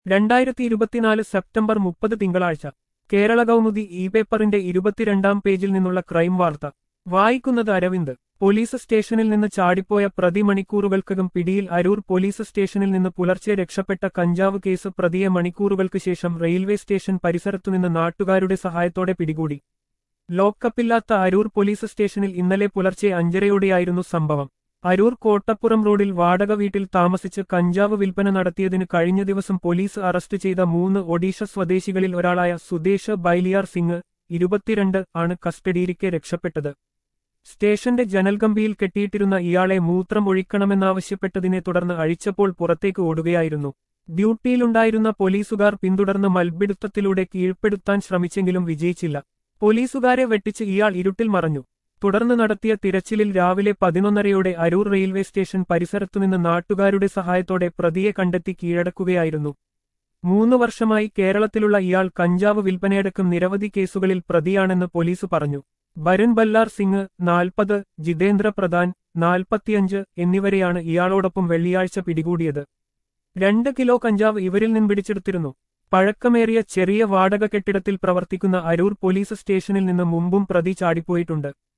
രണ്ടായിരത്തി ഇരുപത്തിനാല് സെപ്റ്റംബർ മുപ്പത് തിങ്കളാഴ്ച കേരള കൗമുദി ഇ പേപ്പറിന്റെ ഇരുപത്തിരണ്ടാം പേജിൽ നിന്നുള്ള ക്രൈം വാർത്ത വായിക്കുന്നത് അരവിന്ദ് പോലീസ് സ്റ്റേഷനിൽ നിന്ന് ചാടിപ്പോയ പ്രതി മണിക്കൂറുകൾക്കകം പിടിയിൽ അരൂർ പോലീസ് സ്റ്റേഷനിൽ നിന്ന് പുലർച്ചെ രക്ഷപ്പെട്ട കഞ്ചാവ് കേസ് പ്രതിയെ മണിക്കൂറുകൾക്ക് ശേഷം റെയിൽവേ സ്റ്റേഷൻ പരിസരത്തുനിന്ന് നാട്ടുകാരുടെ സഹായത്തോടെ പിടികൂടി ലോക്കപ്പില്ലാത്ത അരൂർ പോലീസ് സ്റ്റേഷനിൽ ഇന്നലെ പുലർച്ചെ അഞ്ചരയോടെയായിരുന്നു സംഭവം അരൂർ കോട്ടപ്പുറം റോഡിൽ വാടക വീട്ടിൽ താമസിച്ച് കഞ്ചാവ് വിൽപ്പന നടത്തിയതിന് കഴിഞ്ഞ ദിവസം പോലീസ് അറസ്റ്റ് ചെയ്ത മൂന്ന് ഒഡീഷ സ്വദേശികളിൽ ഒരാളായ സുദേശ് ബൈലിയാർ സിംഗ് ഇരുപത്തിരണ്ട് ആണ് കസ്റ്റഡിയിരിക്കെ രക്ഷപ്പെട്ടത് സ്റ്റേഷന്റെ ജനൽകമ്പിയിൽ കെട്ടിയിട്ടിരുന്ന ഇയാളെ മൂത്രം ഒഴിക്കണമെന്നാവശ്യപ്പെട്ടതിനെ തുടർന്ന് അഴിച്ചപ്പോൾ പുറത്തേക്ക് ഓടുകയായിരുന്നു ഡ്യൂട്ടിയിലുണ്ടായിരുന്ന പോലീസുകാർ പിന്തുടർന്ന് മൽപിടുത്തത്തിലൂടെ കീഴ്പ്പെടുത്താൻ ശ്രമിച്ചെങ്കിലും വിജയിച്ചില്ല പോലീസുകാരെ വെട്ടിച്ച് ഇയാൾ ഇരുട്ടിൽ മറഞ്ഞു തുടർന്ന് നടത്തിയ തിരച്ചിലിൽ രാവിലെ പതിനൊന്നരയോടെ അരൂർ റെയിൽവേ സ്റ്റേഷൻ പരിസരത്തുനിന്ന് നാട്ടുകാരുടെ സഹായത്തോടെ പ്രതിയെ കണ്ടെത്തി കീഴടക്കുകയായിരുന്നു മൂന്ന് വർഷമായി കേരളത്തിലുള്ള ഇയാൾ കഞ്ചാവ് വിൽപ്പനയടക്കം നിരവധി കേസുകളിൽ പ്രതിയാണെന്ന് പോലീസ് പറഞ്ഞു ഭരൻ ബല്ലാർ സിംഗ് നാൽപ്പത് ജിതേന്ദ്ര പ്രധാൻ നാൽപ്പത്തിയഞ്ച് എന്നിവരെയാണ് ഇയാളോടൊപ്പം വെള്ളിയാഴ്ച പിടികൂടിയത് രണ്ട് കിലോ കഞ്ചാവ് ഇവരിൽ നിന്ന് പിടിച്ചെടുത്തിരുന്നു പഴക്കമേറിയ ചെറിയ വാടക കെട്ടിടത്തിൽ പ്രവർത്തിക്കുന്ന അരൂർ പോലീസ് സ്റ്റേഷനിൽ നിന്ന് മുമ്പും പ്രതി ചാടിപ്പോയിട്ടുണ്ട്